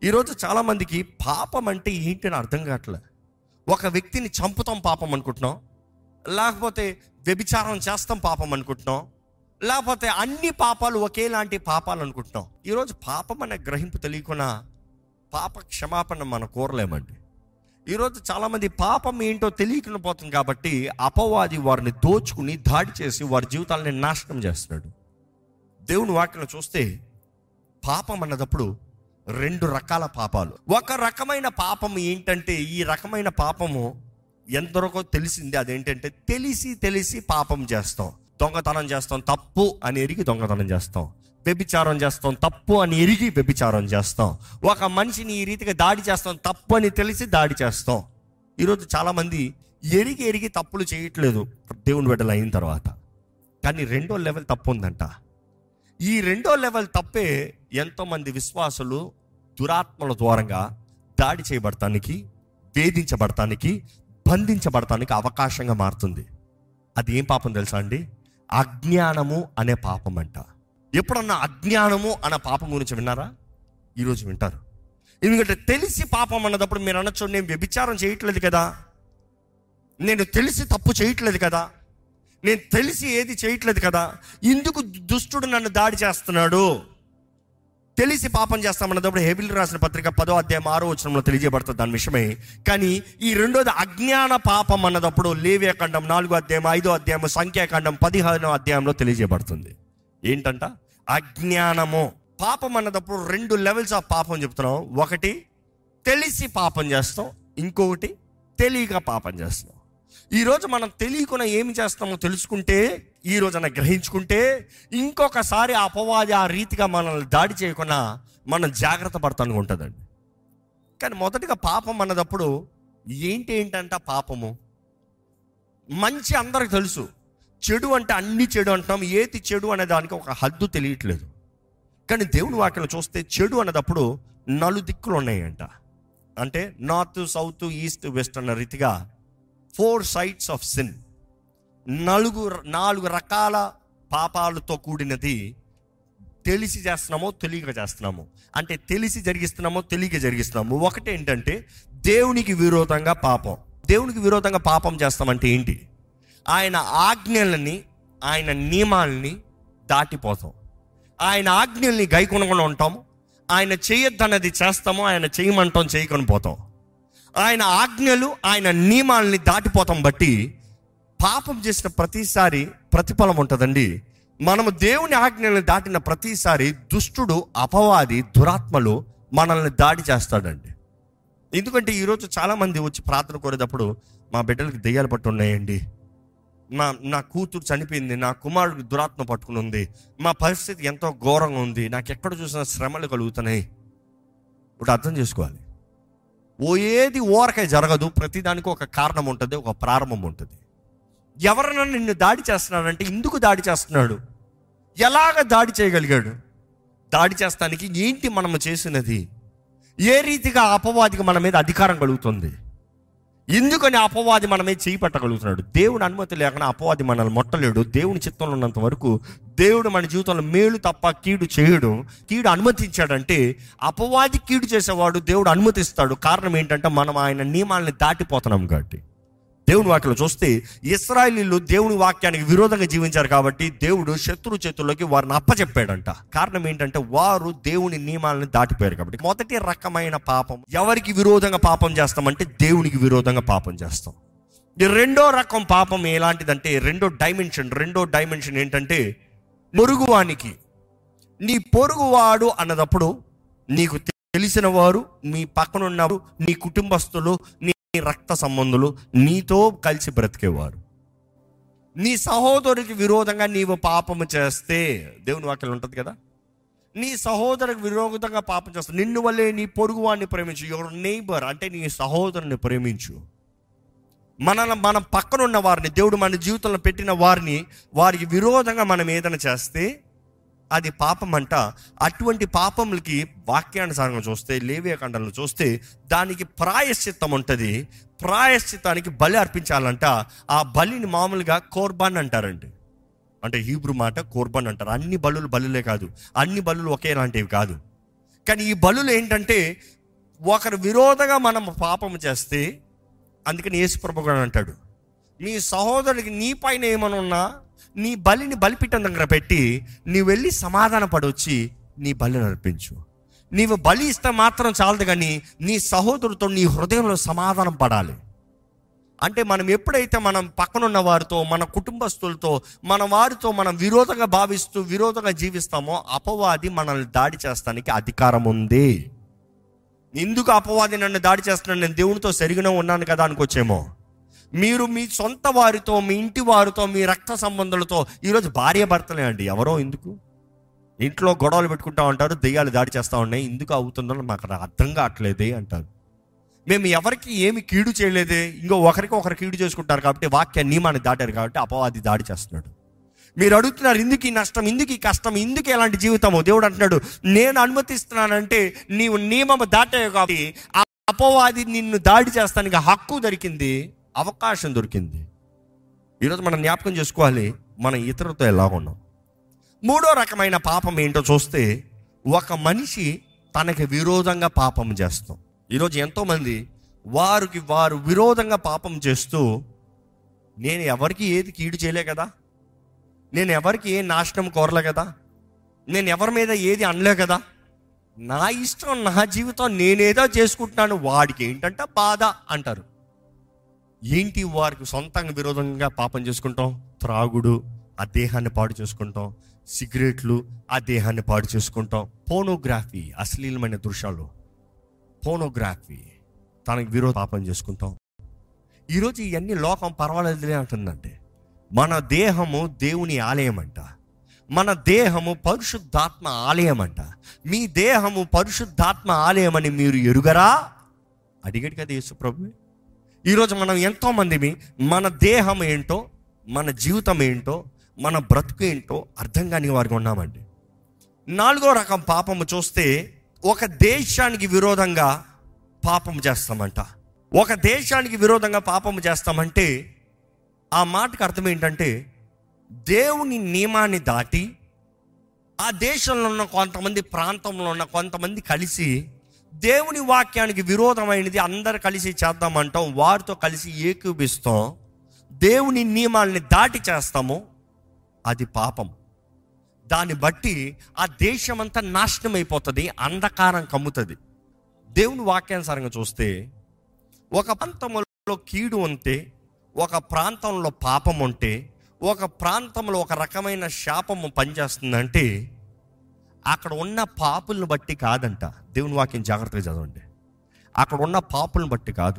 ఈరోజు చాలామందికి పాపం అంటే ఏంటి అని అర్థం కావట్లే ఒక వ్యక్తిని చంపుతాం పాపం అనుకుంటున్నాం లేకపోతే వ్యభిచారం చేస్తాం పాపం అనుకుంటున్నాం లేకపోతే అన్ని పాపాలు ఒకేలాంటి పాపాలు అనుకుంటున్నాం ఈరోజు పాపం అనే గ్రహింపు తెలియకుండా పాప క్షమాపణ మనం కోరలేమండి ఈరోజు చాలామంది పాపం ఏంటో తెలియకుండా పోతుంది కాబట్టి అపవాది వారిని దోచుకుని దాడి చేసి వారి జీవితాలని నాశనం చేస్తున్నాడు దేవుని వాక్యం చూస్తే పాపం అన్నదప్పుడు రెండు రకాల పాపాలు ఒక రకమైన పాపం ఏంటంటే ఈ రకమైన పాపము ఎందరికో తెలిసింది అదేంటంటే తెలిసి తెలిసి పాపం చేస్తాం దొంగతనం చేస్తాం తప్పు అని ఎరిగి దొంగతనం చేస్తాం వ్యభిచారం చేస్తాం తప్పు అని ఎరిగి వ్యభిచారం చేస్తాం ఒక మనిషిని ఈ రీతిగా దాడి చేస్తాం తప్పు అని తెలిసి దాడి చేస్తాం ఈరోజు చాలామంది ఎరిగి ఎరిగి తప్పులు చేయట్లేదు దేవుని బిడ్డలు అయిన తర్వాత కానీ రెండో లెవెల్ తప్పు ఉందంట ఈ రెండో లెవెల్ తప్పే ఎంతోమంది విశ్వాసులు దురాత్మల ద్వారంగా దాడి చేయబడటానికి వేధించబడటానికి బంధించబడటానికి అవకాశంగా మారుతుంది అది ఏం పాపం తెలుసా అండి అజ్ఞానము అనే పాపం అంట ఎప్పుడన్నా అజ్ఞానము అనే పాపం గురించి విన్నారా ఈరోజు వింటారు ఎందుకంటే తెలిసి పాపం అన్నదప్పుడు మీరు అనొచ్చు నేను వ్యభిచారం చేయట్లేదు కదా నేను తెలిసి తప్పు చేయట్లేదు కదా నేను తెలిసి ఏది చేయట్లేదు కదా ఎందుకు దుష్టుడు నన్ను దాడి చేస్తున్నాడు తెలిసి పాపం చేస్తామన్నప్పుడు హెబిల్ రాసిన పత్రిక పదో అధ్యాయం ఆరో వచనంలో తెలియజేయబడుతుంది దాని విషయమే కానీ ఈ రెండోది అజ్ఞాన పాపం అన్నదప్పుడు లేవ్యఖండం నాలుగో అధ్యాయం ఐదో అధ్యాయం సంఖ్యాకాండం పదిహేనో అధ్యాయంలో తెలియజేయబడుతుంది ఏంటంట అజ్ఞానము పాపం అన్నదప్పుడు రెండు లెవెల్స్ ఆఫ్ పాపం చెప్తున్నాం ఒకటి తెలిసి పాపం చేస్తాం ఇంకొకటి తెలియక పాపం చేస్తాం ఈరోజు మనం తెలియకుండా ఏమి చేస్తామో తెలుసుకుంటే ఈ రోజున గ్రహించుకుంటే ఇంకొకసారి ఆ అపవాది ఆ రీతిగా మనల్ని దాడి చేయకుండా మనం జాగ్రత్త పడతానికి ఉంటుందండి కానీ మొదటిగా పాపం అన్నదప్పుడు ఏంటి ఏంటంట పాపము మంచి అందరికి తెలుసు చెడు అంటే అన్ని చెడు అంటాం ఏది చెడు అనే దానికి ఒక హద్దు తెలియట్లేదు కానీ దేవుని వాక్యం చూస్తే చెడు అన్నదప్పుడు నలు దిక్కులు ఉన్నాయంట అంటే నార్త్ సౌత్ ఈస్ట్ వెస్ట్ అన్న రీతిగా ఫోర్ సైడ్స్ ఆఫ్ సిన్ నలుగు నాలుగు రకాల పాపాలతో కూడినది తెలిసి చేస్తున్నామో తెలియక చేస్తున్నాము అంటే తెలిసి జరిగిస్తున్నామో తెలియక జరిగిస్తున్నాము ఒకటి ఏంటంటే దేవునికి విరోధంగా పాపం దేవునికి విరోధంగా పాపం చేస్తామంటే ఏంటి ఆయన ఆజ్ఞలని ఆయన నియమాలని దాటిపోతాం ఆయన ఆజ్ఞల్ని గైకొనకుండా ఉంటాము ఆయన చేయొద్దన్నది చేస్తాము ఆయన చేయమంటాం చేయకొని పోతాం ఆయన ఆజ్ఞలు ఆయన నియమాలని దాటిపోతాం బట్టి పాపం చేసిన ప్రతిసారి ప్రతిఫలం ఉంటుందండి మనము దేవుని ఆజ్ఞలను దాటిన ప్రతిసారి దుష్టుడు అపవాది దురాత్మలు మనల్ని దాడి చేస్తాడండి ఎందుకంటే ఈరోజు చాలామంది వచ్చి ప్రార్థన కోరేటప్పుడు మా బిడ్డలకి దెయ్యాలు పట్టు ఉన్నాయండి నా నా కూతురు చనిపోయింది నా కుమారుడికి దురాత్మ పట్టుకుని ఉంది మా పరిస్థితి ఎంతో ఘోరంగా ఉంది నాకు ఎక్కడ చూసినా శ్రమలు కలుగుతున్నాయి ఇప్పుడు అర్థం చేసుకోవాలి ఓ ఏది ఓరకాయ జరగదు ప్రతిదానికి ఒక కారణం ఉంటుంది ఒక ప్రారంభం ఉంటుంది ఎవరైనా నిన్ను దాడి చేస్తున్నాడంటే ఎందుకు దాడి చేస్తున్నాడు ఎలాగ దాడి చేయగలిగాడు దాడి చేస్తానికి ఏంటి మనము చేసినది ఏ రీతిగా అపవాదికి మన మీద అధికారం కలుగుతుంది ఎందుకని అపవాది మన మీద చేయి పట్టగలుగుతున్నాడు దేవుని అనుమతి లేకుండా అపవాది మనల్ని మొట్టలేడు దేవుని చిత్తంలో ఉన్నంత వరకు దేవుడు మన జీవితంలో మేలు తప్ప కీడు చేయడు కీడు అనుమతించాడంటే అపవాది కీడు చేసేవాడు దేవుడు అనుమతిస్తాడు కారణం ఏంటంటే మనం ఆయన నియమాలని దాటిపోతున్నాం కాబట్టి దేవుని వాక్యంలో చూస్తే ఇస్రాయలీలు దేవుని వాక్యానికి విరోధంగా జీవించారు కాబట్టి దేవుడు శత్రు చేతుల్లోకి వారిని అప్పచెప్పాడంట కారణం ఏంటంటే వారు దేవుని నియమాలను దాటిపోయారు కాబట్టి మొదటి రకమైన పాపం ఎవరికి విరోధంగా పాపం చేస్తామంటే దేవునికి విరోధంగా పాపం చేస్తాం ఈ రెండో రకం పాపం ఎలాంటిదంటే రెండో డైమెన్షన్ రెండో డైమెన్షన్ ఏంటంటే పొరుగువానికి నీ పొరుగువాడు అన్నదప్పుడు నీకు తెలిసిన వారు మీ పక్కన ఉన్నవారు నీ కుటుంబస్తులు నీ రక్త సంబంధులు నీతో కలిసి బ్రతికేవారు నీ సహోదరుడికి విరోధంగా నీవు పాపము చేస్తే దేవుని వాక్యం ఉంటుంది కదా నీ సహోదరునికి విరోధంగా పాపం చేస్తావు నిన్ను వల్లే నీ పొరుగువాడిని ప్రేమించు యువర్ నైబర్ అంటే నీ సహోదరుని ప్రేమించు మన మన పక్కన ఉన్న వారిని దేవుడు మన జీవితంలో పెట్టిన వారిని వారికి విరోధంగా మనం ఏదైనా చేస్తే అది పాపం అంట అటువంటి పాపములకి వాక్యానుసారంగా చూస్తే లేవియకండంలో చూస్తే దానికి ప్రాయశ్చిత్తం ఉంటుంది ప్రాయశ్చిత్తానికి బలి అర్పించాలంట ఆ బలిని మామూలుగా కోర్బాన్ అంటారండి అంటే హీబ్రూ మాట కోర్బాన్ అంటారు అన్ని బలులు బలులే కాదు అన్ని బలులు ఒకేలాంటివి కాదు కానీ ఈ బలులు ఏంటంటే ఒకరు విరోధంగా మనం పాపం చేస్తే అందుకని యేసుప్రభు కూడా అంటాడు నీ సహోదరుడికి నీ పైన ఏమైనా ఉన్నా నీ బలిని బలిపీఠం దగ్గర పెట్టి నీవు వెళ్ళి సమాధాన పడొచ్చి నీ బలిని అర్పించు నీవు బలి ఇస్తే మాత్రం చాలదు కానీ నీ సహోదరుతో నీ హృదయంలో సమాధానం పడాలి అంటే మనం ఎప్పుడైతే మనం పక్కనున్న వారితో మన కుటుంబస్తులతో మన వారితో మనం విరోధంగా భావిస్తూ విరోధంగా జీవిస్తామో అపవాది మనల్ని దాడి చేస్తానికి అధికారం ఉంది ఎందుకు అపవాది నన్ను దాడి చేస్తున్నాను నేను దేవునితో సరిగానే ఉన్నాను కదా అనుకోవచ్చేమో మీరు మీ సొంత వారితో మీ ఇంటి వారితో మీ రక్త సంబంధులతో ఈరోజు భార్య భర్తలే అండి ఎవరో ఎందుకు ఇంట్లో గొడవలు పెట్టుకుంటా ఉంటారు దెయ్యాలు దాడి చేస్తూ ఉన్నాయి ఎందుకు అవుతుందో మాకు అర్థం కావట్లేదే అంటారు మేము ఎవరికి ఏమి కీడు చేయలేదే ఇంకో ఒకరికి ఒకరు కీడు చేసుకుంటారు కాబట్టి వాక్య నియమాన్ని దాటారు కాబట్టి అపవాది దాడి చేస్తున్నాడు మీరు అడుగుతున్నారు ఇందుకు ఈ నష్టం ఇందుకు ఈ కష్టం ఇందుకు ఎలాంటి జీవితము దేవుడు అంటున్నాడు నేను అనుమతిస్తున్నానంటే నీవు నియమము దాటావు కాబట్టి ఆ అపవాది నిన్ను దాడి చేస్తానికి హక్కు దొరికింది అవకాశం దొరికింది ఈరోజు మనం జ్ఞాపకం చేసుకోవాలి మనం ఇతరులతో ఎలా ఉన్నాం మూడో రకమైన పాపం ఏంటో చూస్తే ఒక మనిషి తనకి విరోధంగా పాపం చేస్తాం ఈరోజు ఎంతోమంది వారికి వారు విరోధంగా పాపం చేస్తూ నేను ఎవరికి ఏది కీడు చేయలే కదా నేను ఎవరికి ఏ నాశనం కోరలే కదా నేను ఎవరి మీద ఏది అనలే కదా నా ఇష్టం నా జీవితం నేనేదో చేసుకుంటున్నాను వాడికి ఏంటంటే బాధ అంటారు ఏంటి వారికి సొంతంగా విరోధంగా పాపం చేసుకుంటాం త్రాగుడు ఆ దేహాన్ని పాడు చేసుకుంటాం సిగరెట్లు ఆ దేహాన్ని పాడు చేసుకుంటాం పోనోగ్రఫీ అశ్లీలమైన దృశ్యాలు పోనోగ్రఫీ తనకి విరోధ పాపం చేసుకుంటాం ఈరోజు ఇవన్నీ లోకం పర్వాలేదులే అంటుందంటే మన దేహము దేవుని ఆలయం అంట మన దేహము పరిశుద్ధాత్మ ఆలయం అంట మీ దేహము పరిశుద్ధాత్మ ఆలయం అని మీరు ఎరుగరా అడిగాడు కదా యేసు ప్రభు ఈరోజు మనం ఎంతో మందిమి మన దేహం ఏంటో మన జీవితం ఏంటో మన బ్రతుకు ఏంటో అర్థం కాని వారికి ఉన్నామండి నాలుగో రకం పాపము చూస్తే ఒక దేశానికి విరోధంగా పాపం చేస్తామంట ఒక దేశానికి విరోధంగా పాపం చేస్తామంటే ఆ మాటకు అర్థం ఏంటంటే దేవుని నియమాన్ని దాటి ఆ దేశంలో ఉన్న కొంతమంది ప్రాంతంలో ఉన్న కొంతమంది కలిసి దేవుని వాక్యానికి విరోధమైనది అందరు కలిసి చేద్దామంటాం వారితో కలిసి ఏకీపిస్తాం దేవుని నియమాల్ని దాటి చేస్తాము అది పాపం దాన్ని బట్టి ఆ దేశమంతా నాశనం అయిపోతుంది అంధకారం కమ్ముతుంది దేవుని వాక్యానుసారంగా చూస్తే ఒక ప్రాంతంలో కీడు ఉంటే ఒక ప్రాంతంలో పాపం ఉంటే ఒక ప్రాంతంలో ఒక రకమైన శాపము పనిచేస్తుందంటే అక్కడ ఉన్న పాపులను బట్టి కాదంట దేవుని వాక్యం జాగ్రత్తగా చదవండి అక్కడ ఉన్న పాపులను బట్టి కాదు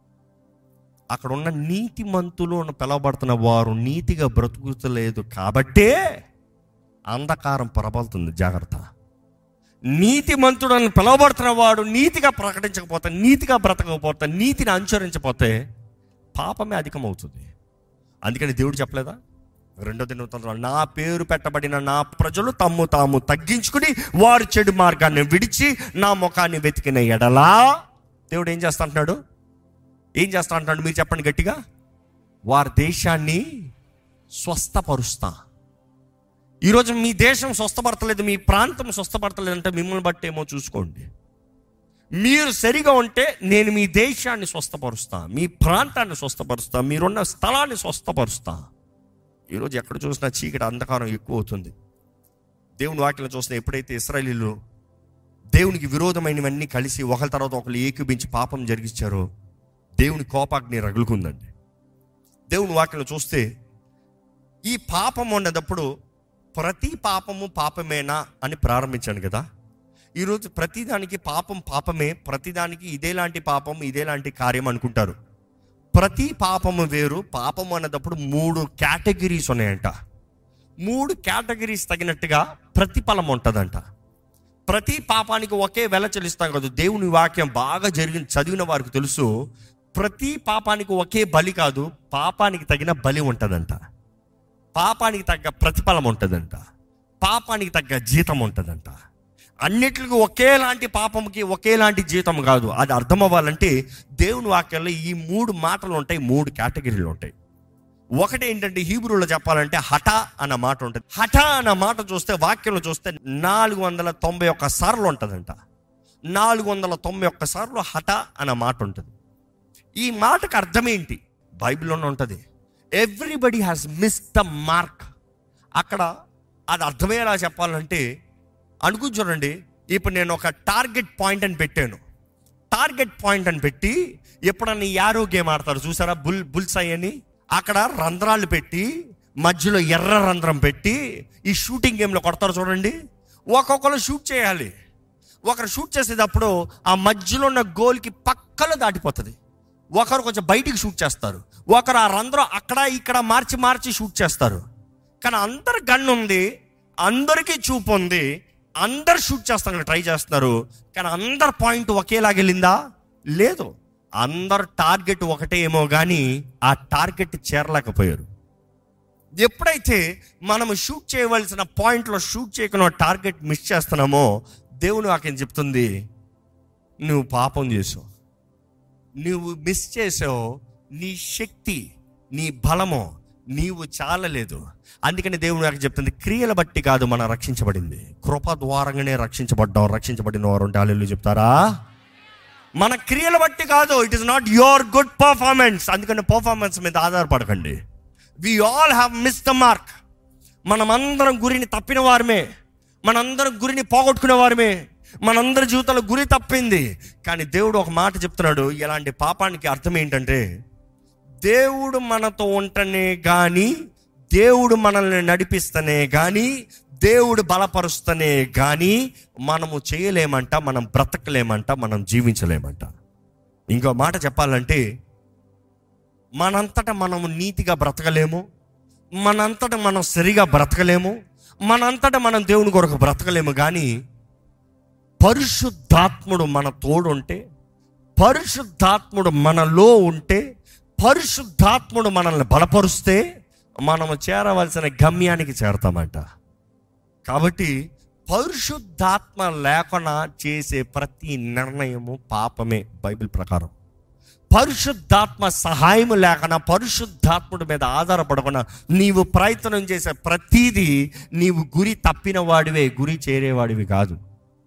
అక్కడ ఉన్న నీతిమంతులు అని పిలవబడుతున్న వారు నీతిగా బ్రతుకుతలేదు కాబట్టే అంధకారం ప్రబలుతుంది జాగ్రత్త నీతిమంతుడు అని పిలవబడుతున్న వాడు నీతిగా ప్రకటించకపోతే నీతిగా బ్రతకకపోతే నీతిని అనుసరించకపోతే పాపమే అధికమవుతుంది అందుకని దేవుడు చెప్పలేదా రెండో దినవృత్తాంతంలో నా పేరు పెట్టబడిన నా ప్రజలు తమ్ము తాము తగ్గించుకుని వారు చెడు మార్గాన్ని విడిచి నా ముఖాన్ని వెతికిన ఎడలా దేవుడు ఏం చేస్తా అంటున్నాడు ఏం చేస్తా అంటున్నాడు మీరు చెప్పండి గట్టిగా వారి దేశాన్ని స్వస్థపరుస్తా ఈరోజు మీ దేశం స్వస్థపడతలేదు మీ ప్రాంతం స్వస్థపడతలేదు అంటే మిమ్మల్ని బట్టి ఏమో చూసుకోండి మీరు సరిగా ఉంటే నేను మీ దేశాన్ని స్వస్థపరుస్తా మీ ప్రాంతాన్ని స్వస్థపరుస్తా మీరున్న స్థలాన్ని స్వస్థపరుస్తా ఈరోజు ఎక్కడ చూసినా చీకటి అంధకారం ఎక్కువ అవుతుంది దేవుని వాక్యం చూసిన ఎప్పుడైతే ఇస్రాయలీలు దేవునికి విరోధమైనవన్నీ కలిసి ఒకరి తర్వాత ఒకరు ఏకీపించి పాపం జరిగించారో దేవుని కోపాగ్ని రగులుకుందండి దేవుని వాక్యం చూస్తే ఈ పాపం ఉన్నప్పుడు ప్రతి పాపము పాపమేనా అని ప్రారంభించాను కదా ఈరోజు ప్రతిదానికి పాపం పాపమే ప్రతిదానికి ఇదేలాంటి పాపం ఇదేలాంటి కార్యం అనుకుంటారు ప్రతి పాపము వేరు పాపం అన్నదప్పుడు మూడు కేటగిరీస్ ఉన్నాయంట మూడు కేటగిరీస్ తగినట్టుగా ప్రతిఫలం ఉంటుందంట ప్రతి పాపానికి ఒకే వెల చెల్లిస్తాం కదా దేవుని వాక్యం బాగా జరిగిన చదివిన వారికి తెలుసు ప్రతి పాపానికి ఒకే బలి కాదు పాపానికి తగిన బలి ఉంటుందంట పాపానికి తగ్గ ప్రతిఫలం ఉంటుందంట పాపానికి తగ్గ జీతం ఉంటుందంట అన్నిటికీ ఒకేలాంటి పాపంకి ఒకేలాంటి జీతం కాదు అది అర్థం అవ్వాలంటే దేవుని వాక్యంలో ఈ మూడు మాటలు ఉంటాయి మూడు కేటగిరీలు ఉంటాయి ఒకటి ఏంటంటే హీబ్రూలో చెప్పాలంటే హఠ అన్న మాట ఉంటుంది హఠ అన్న మాట చూస్తే వాక్యంలో చూస్తే నాలుగు వందల తొంభై ఒక్క సార్లు ఉంటుందంట నాలుగు వందల తొంభై ఒక్క సార్లు హఠ అన్న మాట ఉంటుంది ఈ మాటకు అర్థం ఏంటి బైబిల్లోనే ఉంటుంది everybody has missed the mark అక్కడ అది అర్థమయ్యేలా చెప్పాలంటే అనుకుని చూడండి ఇప్పుడు నేను ఒక టార్గెట్ పాయింట్ అని పెట్టాను టార్గెట్ పాయింట్ అని పెట్టి ఎప్పుడన్నా యారో గేమ్ ఆడతారు చూసారా బుల్ బుల్స్ అని అక్కడ రంధ్రాలు పెట్టి మధ్యలో ఎర్ర రంధ్రం పెట్టి ఈ షూటింగ్ గేమ్లో కొడతారు చూడండి ఒక్కొక్కరు షూట్ చేయాలి ఒకరు షూట్ చేసేటప్పుడు ఆ మధ్యలో ఉన్న గోల్కి పక్కలో దాటిపోతుంది ఒకరు కొంచెం బయటికి షూట్ చేస్తారు ఒకరు ఆ రంధ్రం అక్కడ ఇక్కడ మార్చి మార్చి షూట్ చేస్తారు కానీ అందరు గన్ ఉంది అందరికీ చూపు ఉంది అందరు షూట్ చేస్తానికి ట్రై చేస్తున్నారు కానీ అందరు పాయింట్ ఒకేలాగా వెళ్ళిందా లేదు అందరు టార్గెట్ ఒకటే ఏమో కానీ ఆ టార్గెట్ చేరలేకపోయారు ఎప్పుడైతే మనం షూట్ చేయవలసిన పాయింట్లో షూట్ చేయకుండా టార్గెట్ మిస్ చేస్తున్నామో దేవుని వాక్యం చెప్తుంది నువ్వు పాపం చేసావు నువ్వు మిస్ చేసావు నీ శక్తి నీ బలము నీవు చాలలేదు అందుకని దేవుని నాకు చెప్తుంది క్రియల బట్టి కాదు మనం రక్షించబడింది కృప ద్వారంగానే రక్షించబడ్డాం రక్షించబడిన వారు ఉంటే వాళ్ళు చెప్తారా మన క్రియల బట్టి కాదు it is not your good performance అందుకని పర్ఫార్మెన్స్ మీద ఆధారపడకండి we all have missed the mark మనమందరం గురిని తప్పిన వారమే మనందరం గురిని పోగొట్టుకునే వారమే మనందరి జీవితంలో గురి తప్పింది కానీ దేవుడు ఒక మాట చెప్తున్నాడు ఇలాంటి పాపానికి అర్థం ఏంటంటే దేవుడు మనతో ఉంటనే కానీ దేవుడు మనల్ని నడిపిస్తనే కానీ దేవుడు బలపరుస్తనే కానీ మనము చేయలేమంట మనం బ్రతకలేమంట మనం జీవించలేమంట ఇంకో మాట చెప్పాలంటే మనంతట మనము నీతిగా బ్రతకలేము మనంతట మనం సరిగా బ్రతకలేము మనంతట మనం దేవుని కొరకు బ్రతకలేము కానీ పరిశుద్ధాత్ముడు మన తోడు ఉంటే పరిశుద్ధాత్ముడు మనలో ఉంటే పరిశుద్ధాత్ముడు మనల్ని బలపరుస్తే మనము చేరవలసిన గమ్యానికి చేరతామంట కాబట్టి పరిశుద్ధాత్మ లేకుండా చేసే ప్రతి నిర్ణయము పాపమే బైబిల్ ప్రకారం పరిశుద్ధాత్మ సహాయం లేకుండా పరిశుద్ధాత్ముడి మీద ఆధారపడకుండా నీవు ప్రయత్నం చేసే ప్రతీది నీవు గురి తప్పిన వాడివే గురి చేరేవాడివి కాదు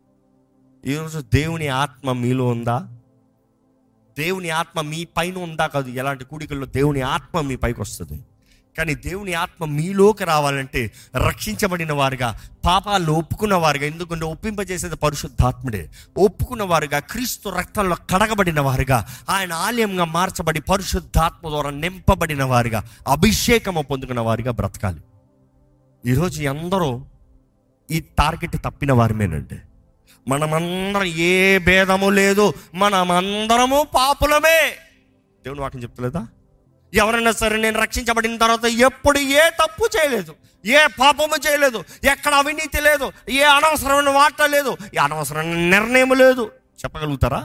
ఈరోజు దేవుని ఆత్మ మీలో ఉందా దేవుని ఆత్మ మీ పైన ఉందా కాదు ఎలాంటి కూడికల్లో దేవుని ఆత్మ మీ పైకి వస్తుంది కానీ దేవుని ఆత్మ మీలోకి రావాలంటే రక్షించబడిన వారుగా పాపాలు ఒప్పుకున్న వారుగా ఎందుకంటే ఒప్పింపజేసేది పరిశుద్ధాత్ముడే ఒప్పుకున్న వారుగా క్రీస్తు రక్తంలో కడగబడిన వారుగా ఆయన ఆలయంగా మార్చబడి పరిశుద్ధాత్మ ద్వారా నింపబడిన వారుగా అభిషేకము పొందుకున్న వారుగా బ్రతకాలి ఈరోజు అందరూ ఈ టార్గెట్ తప్పిన వారమేనండి మనమందరం ఏ భేదము లేదు మనమందరము పాపులమే దేవుని వాక్యం చెప్తలేదా ఎవరైనా సరే నేను రక్షించబడిన తర్వాత ఎప్పుడు ఏ తప్పు చేయలేదు ఏ పాపము చేయలేదు ఎక్కడ అవినీతి లేదు ఏ అనవసరమైన మాట లేదు ఏ అనవసరమైన నిర్ణయం లేదు చెప్పగలుగుతారా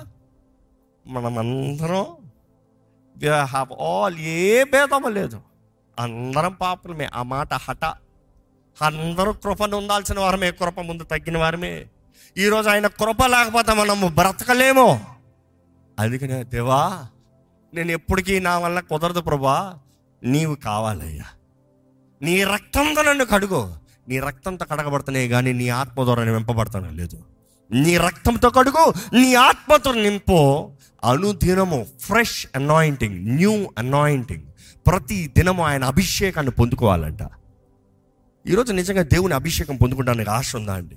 మనమందరం హ్యావ్ ఆల్ ఏ భేదము లేదు అందరం పాపులమే ఆ మాట హఠ అందరూ కృపను ఉండాల్సిన వారమే కృప ముందు తగ్గిన వారమే ఈరోజు ఆయన కృప లేకపోతే మనము బ్రతకలేము అందుకనే దేవా నేను ఎప్పటికీ నా వల్ల కుదరదు ప్రభా నీవు కావాలయ్యా నీ రక్తంతో నన్ను కడుగు నీ రక్తంతో కడగబడుతున్నాయి కానీ నీ ఆత్మ ద్వారా నేను వెంపబడతాను లేదు నీ రక్తంతో కడుగు నీ ఆత్మతో నింపు అనుదినము ఫ్రెష్ అనాయింటింగ్ న్యూ అనాయింటింగ్ ప్రతి దినము ఆయన అభిషేకాన్ని పొందుకోవాలంట ఈరోజు నిజంగా దేవుని అభిషేకం పొందుకుంటానికి ఆశ ఉందా అండి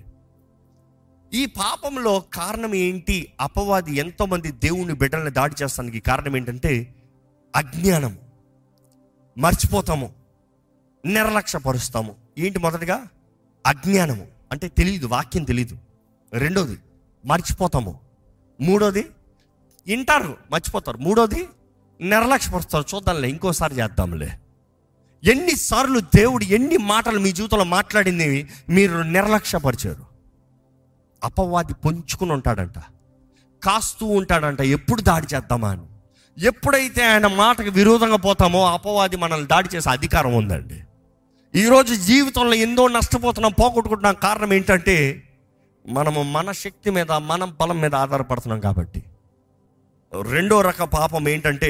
ఈ పాపంలో కారణం ఏంటి అపవాది ఎంతోమంది దేవుని బిడ్డల్ని దాడి చేస్తానికి కారణం ఏంటంటే అజ్ఞానం మర్చిపోతాము నిర్లక్ష్యపరుస్తాము ఏంటి మొదటిగా అజ్ఞానము అంటే తెలియదు వాక్యం తెలియదు రెండోది మర్చిపోతాము మూడోది వింటారు మర్చిపోతారు మూడోది నిర్లక్ష్యపరుస్తారు చూద్దాంలే ఇంకోసారి చేద్దాంలే ఎన్నిసార్లు దేవుడు ఎన్ని మాటలు మీ జీవితంలో మాట్లాడింది మీరు నిర్లక్ష్యపరిచారు అపవాది పొంచుకుని ఉంటాడంట కాస్తూ ఉంటాడంట ఎప్పుడు దాడి చేద్దామా అని ఎప్పుడైతే ఆయన మాటకు విరోధంగా పోతామో అపవాది మనల్ని దాడి చేసే అధికారం ఉందండి ఈరోజు జీవితంలో ఎన్నో నష్టపోతున్నాం పోగొట్టుకుంటున్నాం కారణం ఏంటంటే మనము మన శక్తి మీద మన బలం మీద ఆధారపడుతున్నాం కాబట్టి రెండో రక పాపం ఏంటంటే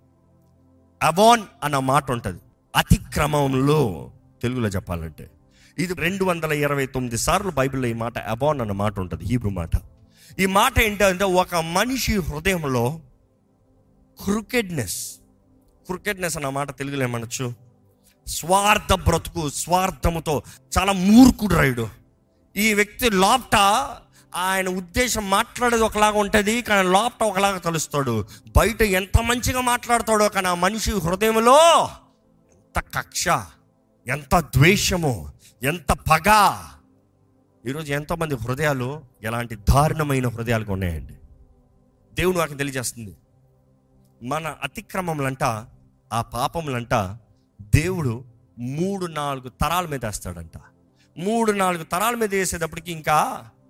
అబాన్ అన్న మాట ఉంటుంది అతిక్రమంలో తెలుగులో చెప్పాలంటే ఇది రెండు వందల ఇరవై తొమ్మిది సార్లు బైబిల్లో ఈ మాట అబాన్ అన్న మాట ఉంటుంది హీబ్రూ మాట ఈ మాట ఏంటంటే ఒక మనిషి హృదయంలో క్రికెట్నెస్ క్రికెట్నెస్ అన్న మాట తెలుగులో ఏమనొచ్చు స్వార్థ బ్రతుకు స్వార్థముతో చాలా మూర్ఖుడు రాయుడు ఈ వ్యక్తి లోపట ఆయన ఉద్దేశం మాట్లాడేది ఒకలాగా ఉంటుంది కానీ లోపట ఒకలాగా తెలుస్తాడు బయట ఎంత మంచిగా మాట్లాడతాడో కానీ ఆ మనిషి హృదయంలో ఎంత కక్ష ఎంత ద్వేషము ఎంత పగ ఈరోజు ఎంతోమంది హృదయాలు ఎలాంటి దారుణమైన హృదయాలుగా ఉన్నాయండి దేవుడు నాకు తెలియజేస్తుంది మన అతిక్రమములంట ఆ పాపములంట దేవుడు మూడు నాలుగు తరాల మీద వేస్తాడంట మూడు నాలుగు తరాల మీద వేసేటప్పటికి ఇంకా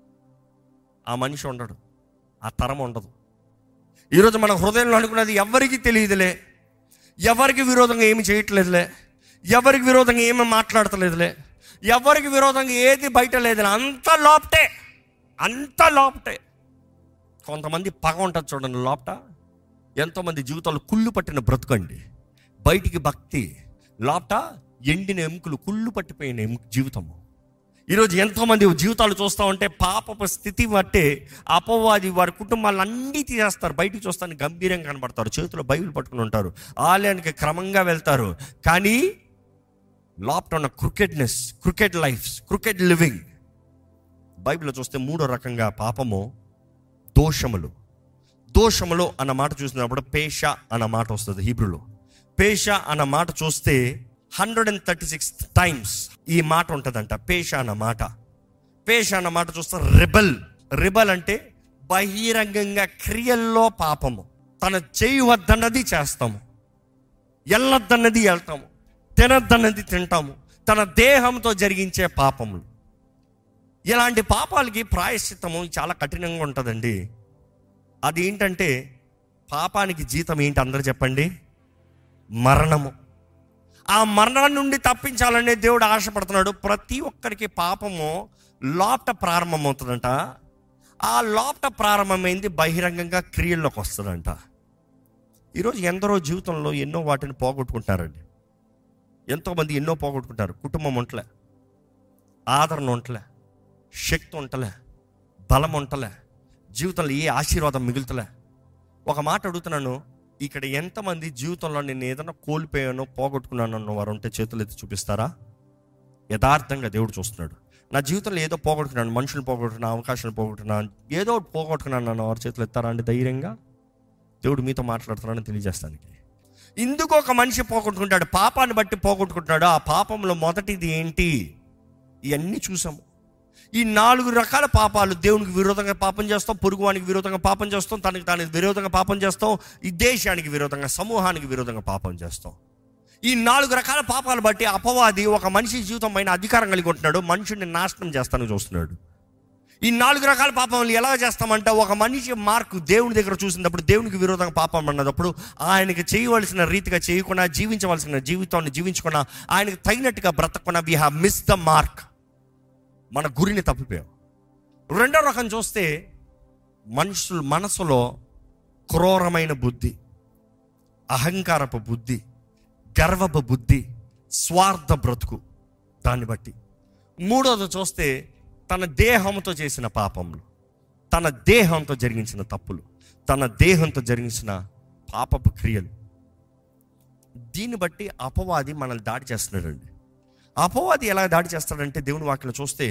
ఆ మనిషి ఉండడు ఆ తరం ఉండదు ఈరోజు మన హృదయంలో అనుకున్నది ఎవరికి తెలియదులే ఎవరికి విరోధంగా ఏమి చేయట్లేదులే ఎవరికి విరోధంగా ఏమి మాట్లాడతలేదులే ఎవరికి విరోధంగా ఏది బయట లేదులే అంత లోపటే అంత లోపటే కొంతమంది పగ ఉంటుంది చూడండి లోపట ఎంతోమంది జీవితాలు కుళ్ళు పట్టిన బ్రతుకండి బయటికి భక్తి లోపట ఎండిన ఎముకలు కుళ్ళు పట్టిపోయిన ఎము జీవితము ఈరోజు ఎంతోమంది జీవితాలు చూస్తూ ఉంటే పాపపు స్థితి బట్టే అపవాది వారి కుటుంబాలను అన్నీ తీసేస్తారు బయటికి చూస్తాను గంభీరంగా కనబడతారు చేతిలో బైబిల్ పట్టుకుని ఉంటారు ఆలయానికి క్రమంగా వెళ్తారు కానీ లోపట ఉన్న crookedness crooked lives crooked living బైబిల్లో చూస్తే మూడో రకంగా పాపము దోషములు దోషములు అన్న మాట చూసినప్పుడు పేష అన్న మాట వస్తుంది హీబ్రూలో పేష అన్న మాట చూస్తే hundred and thirty six times ఈ మాట ఉంటుందంట పేష అన్న మాట పేష అన్న మాట చూస్తే రిబల్ రిబల్ అంటే బహిరంగంగా క్రియల్లో పాపము తన చేయవద్దన్నది చేస్తాము వెళ్ళొద్దన్నది వెళ్తాము తినద్దన్నది తింటాము తన దేహంతో జరిగించే పాపములు ఇలాంటి పాపాలకి ప్రాయశ్చిత్తము చాలా కఠినంగా ఉంటుందండి అది ఏంటంటే పాపానికి జీతం ఏంటి అందరు చెప్పండి మరణము ఆ మరణం నుండి తప్పించాలనే దేవుడు ఆశపడుతున్నాడు ప్రతి ఒక్కరికి పాపము లోపట ప్రారంభమవుతుందంట ఆ లోపట ప్రారంభమైంది బహిరంగంగా క్రియల్లోకి వస్తుందంట ఈరోజు ఎందరో జీవితంలో ఎన్నో వాటిని పోగొట్టుకుంటారండి ఎంతోమంది ఎన్నో పోగొట్టుకుంటారు కుటుంబం ఉంటలే ఆదరణ ఉంటలే శక్తి ఉంటలే బలం ఉంటలే జీవితంలో ఏ ఆశీర్వాదం మిగులుతలే ఒక మాట అడుగుతున్నాను ఇక్కడ ఎంతమంది జీవితంలో నేను ఏదైనా కోల్పోయానో పోగొట్టుకున్నాను అన్న వారు ఉంటే చేతులు ఎత్తి చూపిస్తారా యథార్థంగా దేవుడు చూస్తున్నాడు నా జీవితంలో ఏదో పోగొట్టుకున్నాను మనుషులు పోగొట్టుకున్నా అవకాశాలు పోగొట్టుకున్నాను ఏదో ఒకటి పోగొట్టుకున్నాను అన్న వారు చేతులు ఎత్తారా అండి ధైర్యంగా దేవుడు మీతో మాట్లాడుతున్నాడని తెలియజేస్తానికి ఇందుకు ఒక మనిషి పోగొట్టుకుంటాడు పాపాన్ని బట్టి పోగొట్టుకుంటాడు ఆ పాపంలో మొదటిది ఏంటి ఇవన్నీ చూసాము ఈ నాలుగు రకాల పాపాలు దేవునికి విరోధంగా పాపం చేస్తాం పొరుగువానికి విరోధంగా పాపం చేస్తాం తనకి దానికి విరోధంగా పాపం చేస్తాం ఈ దేశానికి విరోధంగా సమూహానికి విరోధంగా పాపం చేస్తాం ఈ నాలుగు రకాల పాపాలు బట్టి అపవాది ఒక మనిషి జీవితం పైన అధికారం కలిగి ఉంటున్నాడు మనుషుడిని నాశనం చేస్తానని చూస్తున్నాడు ఈ నాలుగు రకాల పాపములు ఎలా చేస్తామంటే ఒక మనిషి మార్కు దేవుని దగ్గర చూసినప్పుడు దేవునికి విరోధంగా పాపం అన్నప్పుడు ఆయనకి చేయవలసిన రీతిగా చేయకుండా జీవించవలసిన జీవితాన్ని జీవించకుండా ఆయనకు తగినట్టుగా బ్రతకుండా we have missed the mark మన గురిని తప్పిపోయాం రెండో రకం చూస్తే మనుషుల మనసులో క్రూరమైన బుద్ధి అహంకారపు బుద్ధి గర్వపు బుద్ధి స్వార్థ బ్రతుకు దాన్ని బట్టి మూడోది చూస్తే తన దేహంతో చేసిన పాపములు తన దేహంతో జరిగించిన తప్పులు తన దేహంతో జరిగించిన పాపపు క్రియలు దీన్ని బట్టి అపవాది మనల్ని దాడి చేస్తున్నాడండి అపవాది ఎలా దాడి చేస్తాడంటే దేవుని వాక్యలో చూస్తే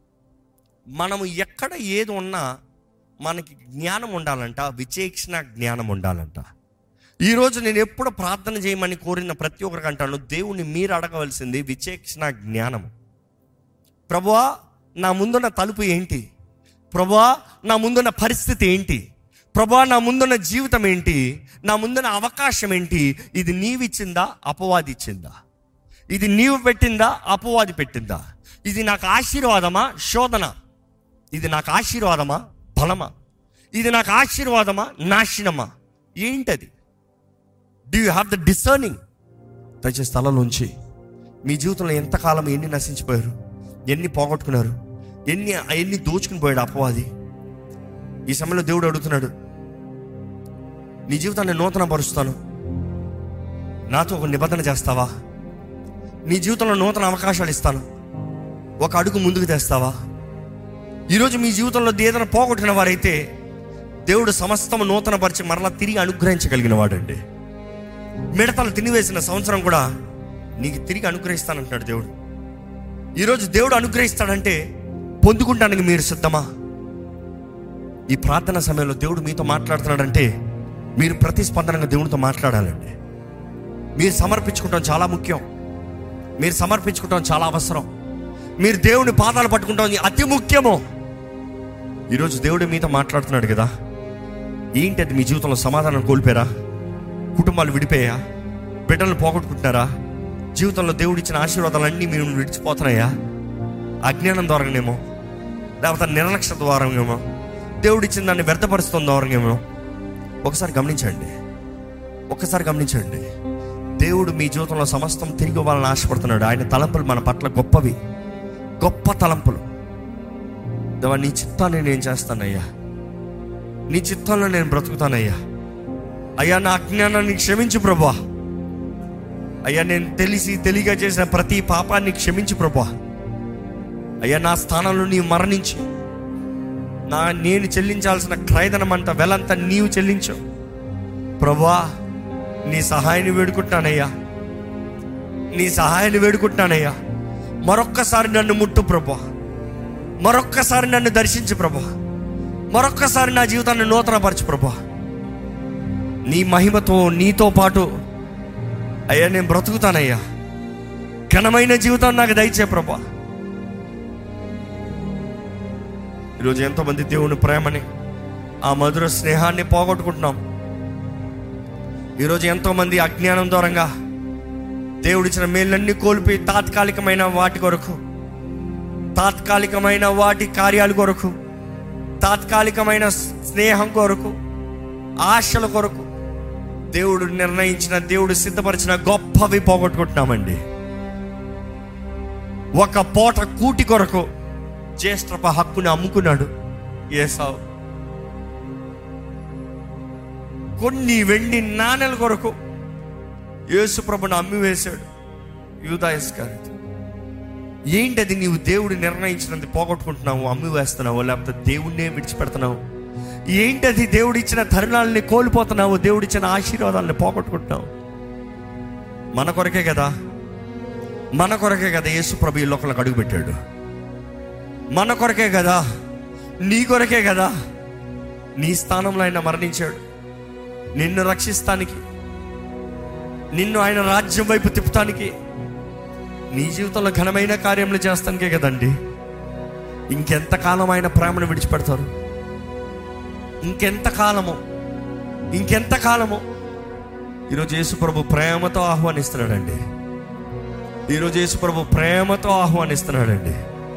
మనము ఎక్కడ ఏది ఉన్నా మనకి జ్ఞానం ఉండాలంట విచేక్షణ జ్ఞానం ఉండాలంట ఈరోజు నేను ఎప్పుడు ప్రార్థన చేయమని కోరిన ప్రతి ఒక్కరికి అంటాను దేవుణ్ణి మీరు అడగవలసింది విచేక్షణ జ్ఞానము ప్రభువా నా ముందున్న తలుపు ఏంటి ప్రభువా నా ముందున్న పరిస్థితి ఏంటి ప్రభువా నా ముందున్న జీవితం ఏంటి నా ముందున్న అవకాశం ఏంటి ఇది నీవిచ్చిందా అపవాది ఇచ్చిందా ఇది నీవు పెట్టిందా అపవాది పెట్టిందా ఇది నాకు ఆశీర్వాదమా శోధన ఇది నాకు ఆశీర్వాదమా బలమా ఇది నాకు ఆశీర్వాదమా నాశనమా ఏంటది do you have the discerning దయచేసి స్థలంలోంచి మీ జీవితంలో ఎంతకాలం ఎన్ని నశించిపోయారు ఎన్ని పోగొట్టుకున్నారు ఎన్ని ఎన్ని దోచుకుని పోయాడు అపవాది ఈ సమయంలో దేవుడు అడుగుతున్నాడు నీ జీవితాన్ని నూతన పరుస్తాను నాతో ఒక నిబంధన చేస్తావా నీ జీవితంలో నూతన అవకాశాలు ఇస్తాను ఒక అడుగు ముందుకు తెస్తావా ఈరోజు మీ జీవితంలో ఏదైనా పోగొట్టిన వారైతే దేవుడు సమస్తము నూతనపరిచి మరలా తిరిగి అనుగ్రహించగలిగిన వాడండి మిడతలు తినివేసిన సంవత్సరం కూడా నీకు తిరిగి అనుగ్రహిస్తానంటున్నాడు దేవుడు ఈరోజు దేవుడు అనుగ్రహిస్తాడంటే పొందుకుంటానికి మీరు సిద్ధమా ఈ ప్రార్థన సమయంలో దేవుడు మీతో మాట్లాడుతున్నాడంటే మీరు ప్రతిస్పందనగా దేవుడితో మాట్లాడాలండి మీరు సమర్పించుకుంటాం చాలా ముఖ్యం మీరు సమర్పించుకుంటాం చాలా అవసరం మీరు దేవుని పాదాలు పట్టుకుంటాం అతి ముఖ్యము ఈరోజు దేవుడు మీతో మాట్లాడుతున్నాడు కదా ఏంటి అది మీ జీవితంలో సమాధానం కోల్పోయారా కుటుంబాలు విడిపోయా బిడ్డలను పోగొట్టుకుంటున్నారా జీవితంలో దేవుడు ఇచ్చిన ఆశీర్వాదాలన్నీ మీరు విడిచిపోతున్నాయా అజ్ఞానం ద్వారానేమో లేకపోతే నిర్లక్ష్య ద్వారానేమో దేవుడు ఇచ్చిన దాన్ని వ్యర్థపరుస్తున్న ద్వారానేమో ఒకసారి గమనించండి ఒక్కసారి గమనించండి దేవుడు మీ జీవితంలో సమస్తం తిరిగి ఇవ్వాలని ఆశపడుతున్నాడు ఆయన తలంపులు మన పట్ల గొప్పవి గొప్ప తలంపులు దేవా నీ చిత్తాన్ని నేను చేస్తానయ్యా నీ చిత్తంలో నేను బ్రతుకుతానయ్యా అయ్యా నా అజ్ఞానాన్ని క్షమించు ప్రభా అయ్యా నేను తెలిసి తెలియక చేసిన ప్రతి పాపాన్ని క్షమించు ప్రభా అయ్యా నా స్థానంలో నీవు మరణించి నా నేను చెల్లించాల్సిన క్రయధనం అంత వెలంతా నీవు చెల్లించు ప్రభా నీ సహాయాన్ని వేడుకుంటానయ్యా నీ సహాయాన్ని వేడుకుంటానయ్యా మరొక్కసారి నన్ను ముట్టు ప్రభా మరొక్కసారి నన్ను దర్శించు ప్రభా మరొక్కసారి నా జీవితాన్ని నూతనపరచు ప్రభా నీ మహిమతో నీతో పాటు అయ్యా నేను బ్రతుకుతానయ్యా ఘనమైన జీవితాన్ని నాకు దయచే ప్రభా ఈరోజు ఎంతోమంది దేవుని ప్రేమని ఆ మధుర స్నేహాన్ని పోగొట్టుకుంటున్నాం ఈరోజు ఎంతోమంది అజ్ఞానం దూరంగా దేవుడిచ్చిన మేళ్ళన్నీ కోల్పోయి తాత్కాలికమైన వాటి కొరకు తాత్కాలికమైన వాటి కార్యాల కొరకు తాత్కాలికమైన స్నేహం కొరకు ఆశల కొరకు దేవుడు నిర్ణయించిన దేవుడు సిద్ధపరిచిన గొప్పవి పోగొట్టుకుంటున్నామండి ఒక పూట కూటి కొరకు జ్యేష్ఠప హక్కుని అమ్ముకున్నాడు ఏసావు కొన్ని వెండి నాణెల కొరకు యేసు ప్రభుని అమ్మివేశాడు యూదాయస్ గారి ఏంటది నీవు దేవుడు నిర్ణయించినది పోగొట్టుకుంటున్నావు అమ్మి వేస్తున్నావు లేకపోతే దేవుణ్ణే విడిచిపెడుతున్నావు ఏంటది దేవుడు ఇచ్చిన తరుణాలని కోల్పోతున్నావు దేవుడు ఇచ్చిన ఆశీర్వాదాలను పోగొట్టుకుంటున్నావు మన కొరకే కదా మన కొరకే కదా యేసు ప్రభు ఈ లోకంలోకి అడుగుపెట్టాడు మన కొరకే కదా నీ కొరకే కదా నీ స్థానంలో ఆయన మరణించాడు నిన్ను రక్షిస్తానికి నిన్ను ఆయన రాజ్యం వైపు తిప్పుతానికి నీ జీవితంలో ఘనమైన కార్యములు చేస్తానికే కదండి ఇంకెంత కాలం ఆయన ప్రేమను విడిచిపెడతారు ఇంకెంత కాలము ఇంకెంత కాలము ఈరోజు యేసు ప్రభు ప్రేమతో ఆహ్వానిస్తున్నాడండి ఈరోజు యేసు ప్రభు ప్రేమతో ఆహ్వానిస్తున్నాడండి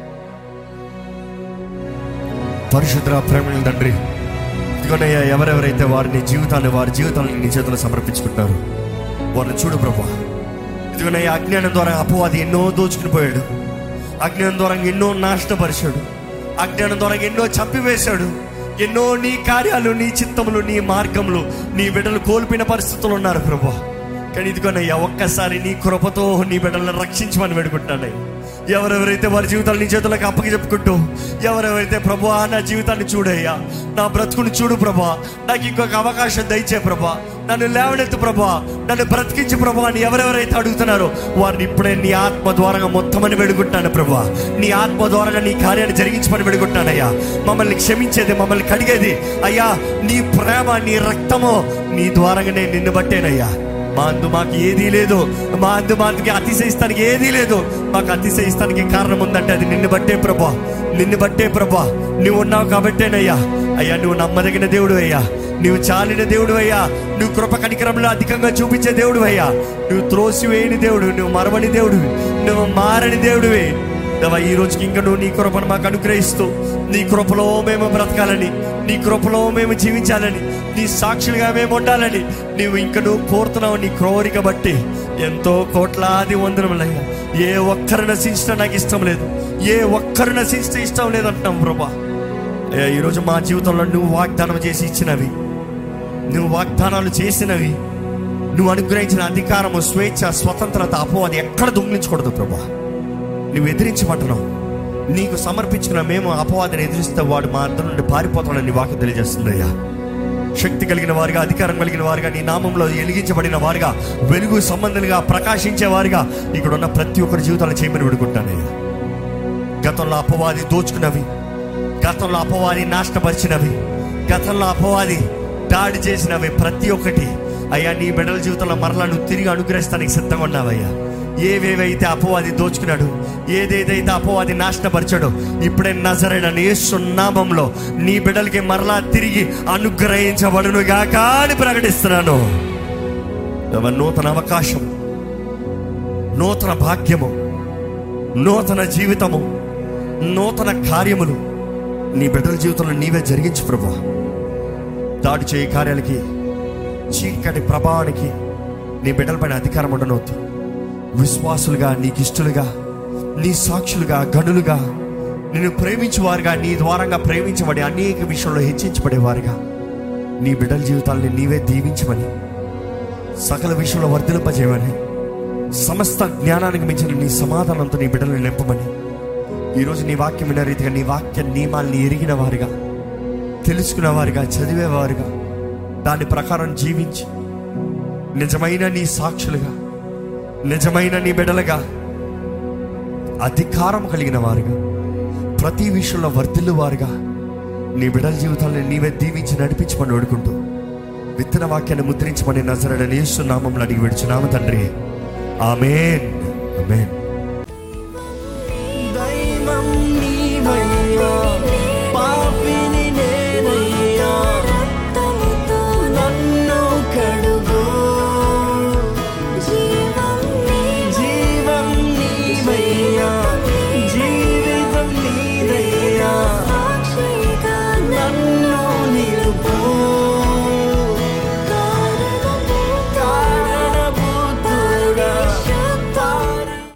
పరిశుద్ర ప్రేమ తండ్రి ఇదిగోనయ్యా ఎవరెవరైతే వారిని జీవితాన్ని వారి జీవితాలను నీ చేతులు సమర్పించుకుంటారు వారిని చూడు ప్రభా ఇదిగోనయ్యా అజ్ఞానం ద్వారా అపవాది ఎన్నో దోచుకుని పోయాడు అజ్ఞానం ద్వారా ఎన్నో నాశనపరిచాడు అజ్ఞానం ద్వారా ఎన్నో చంపివేశాడు ఎన్నో నీ కార్యాలు నీ చిత్తములు నీ మార్గములు నీ బిడ్డలు కోల్పోయిన పరిస్థితులు ఉన్నారు ప్రభా కానీ ఇదిగోనయ్యా ఒక్కసారి నీ కృపతో నీ బిడ్డలను రక్షించమని వేడుకుంటానయ్యా ఎవరెవరైతే వారి జీవితాలు నీ చేతులకు అప్పకి చెప్పుకుంటూ ఎవరెవరైతే ప్రభు నా జీవితాన్ని చూడయ్యా నా బ్రతుకుని చూడు ప్రభా నాకు ఇంకొక అవకాశం దయచే ప్రభా నన్ను లేవనెత్తు ప్రభా నన్ను బ్రతికించు ప్రభా అని ఎవరెవరైతే అడుగుతున్నారో వారిని ఇప్పుడే నీ ఆత్మ ద్వారంగా మొత్తం అని వేడుకుంటాను ప్రభా నీ ఆత్మ ద్వారంగా నీ కార్యాన్ని జరిగించమని వేడుకుంటానయ్యా మమ్మల్ని క్షమించేది మమ్మల్ని కడిగేది అయ్యా నీ ప్రేమ నీ రక్తము నీ ద్వారంగానే నిన్ను బట్టేనయ్యా మా అందు మాకు ఏదీ లేదు మా అందు మాకి అతిశయిస్తానికి ఏదీ లేదు మాకు అతిశయిస్తానికి కారణం ఉందంటే అది నిన్ను బట్టే ప్రభా నిన్ను బట్టే ప్రభా నువ్వు ఉన్నావు కాబట్టేనయ్యా అయ్యా నువ్వు నమ్మదగిన దేవుడు అయ్యా నువ్వు చాలిన దేవుడు అయ్యా నువ్వు కృప కనికరంలో అధికంగా చూపించే దేవుడు అయ్యా నువ్వు త్రోసివేయని దేవుడు నువ్వు మరవని దేవుడు నువ్వు మారని దేవుడివే దేవా ఈ రోజుకి ఇంకా నువ్వు నీ కృపను మాకు అనుగ్రహిస్తూ నీ కృపలో మేము బ్రతకాలని నీ కృపలో మేము జీవించాలని నీ సాక్షులుగా మేము ఉండాలని నీవు ఇంక నువ్వు కోరుతున్నావు నీ క్రోరిక బట్టి ఎంతో కోట్లాది వందనములయ్యా ఏ ఒక్కరు నశించడం నాకు ఇష్టం లేదు ఏ ఒక్కరు నశించడం ఇష్టం లేదు అంటున్నాం ప్రభా అయ్యా ఈరోజు మా జీవితంలో నువ్వు వాగ్దానం చేసి ఇచ్చినవి నువ్వు వాగ్దానాలు చేసినవి నువ్వు అనుగ్రహించిన అధికారము స్వేచ్ఛ స్వతంత్రత అపో అది ఎక్కడ దొంగిలించకూడదు ప్రభా నువ్వు ఎదిరించమంటున్నావు నీకు సమర్పించిన మేము అపవాదిని ఎదిరిస్తే వాడు మా అందరి నుండి పారిపోతాడని వాక్యం తెలియజేస్తుందయ్యా శక్తి కలిగిన వారుగా అధికారం కలిగిన వారుగా నీ నామంలో ఎలిగించబడిన వారుగా వెలుగు సంబంధులుగా ప్రకాశించే వారుగా ఇక్కడ ఉన్న ప్రతి ఒక్కరి జీవితాలు చేయమని విడుకుంటానయ్యా గతంలో అపవాది దోచుకున్నవి గతంలో అపవాది నాశనపరిచినవి గతంలో అపవాది దాడి చేసినవి ప్రతి ఒక్కటి అయ్యా నీ బిడ్డల జీవితంలో మరలా నువ్వు తిరిగి అనుగ్రహిస్తానికి సిద్ధంగా ఉన్నావయ్యా ఏవేవైతే అపవాది దోచుకున్నాడు ఏదేదైతే అపవాది నాశనపరిచాడో ఇప్పుడే నజరైన యేసు నామంలో నీ బిడ్డలకి మరలా తిరిగి అనుగ్రహించబడునుగా కానీ ప్రకటిస్తున్నాను ఒక నూతన అవకాశం నూతన భాగ్యము నూతన జీవితము నూతన కార్యములు నీ బిడ్డల జీవితంలో నీవే జరిగించు ప్రభు దాడి చేయి కార్యాలకి చీకటి ప్రభావానికి నీ బిడ్డలపైన అధికారం ఉండనవద్దు విశ్వాసులుగా నీకు ఇష్టలుగా నీ సాక్షులుగా గనులుగా నిన్ను ప్రేమించేవారుగా నీ ద్వారంగా ప్రేమించబడి అనేక విషయంలో హెచ్చించబడేవారుగా నీ బిడ్డల జీవితాల్ని నీవే దీవించమని సకల విషయంలో వర్ధిలింపజేయమని సమస్త జ్ఞానానికి మించిన నీ సమాధానంతో నీ బిడ్డలను నింపమని ఈరోజు నీ వాక్యం విన్న రీతిగా నీ వాక్య నియమాల్ని ఎరిగిన వారుగా తెలుసుకున్న వారుగా చదివేవారుగా దాని ప్రకారం జీవించి నిజమైన నీ సాక్షులుగా నిజమైన నీ బిడ్డలుగా అధికారం కలిగిన వారుగా ప్రతి విషయంలో వర్ధిల్లు వారుగా నీ బిడ్డల జీవితాలను నీవే దీవించి నడిపించమని వేడుకుంటూ విత్తన వాక్యాన్ని ముద్రించమని నజరడని నామంలో అడిగి విడుచున్నాము తండ్రి ఆమెన్ ఆమెన్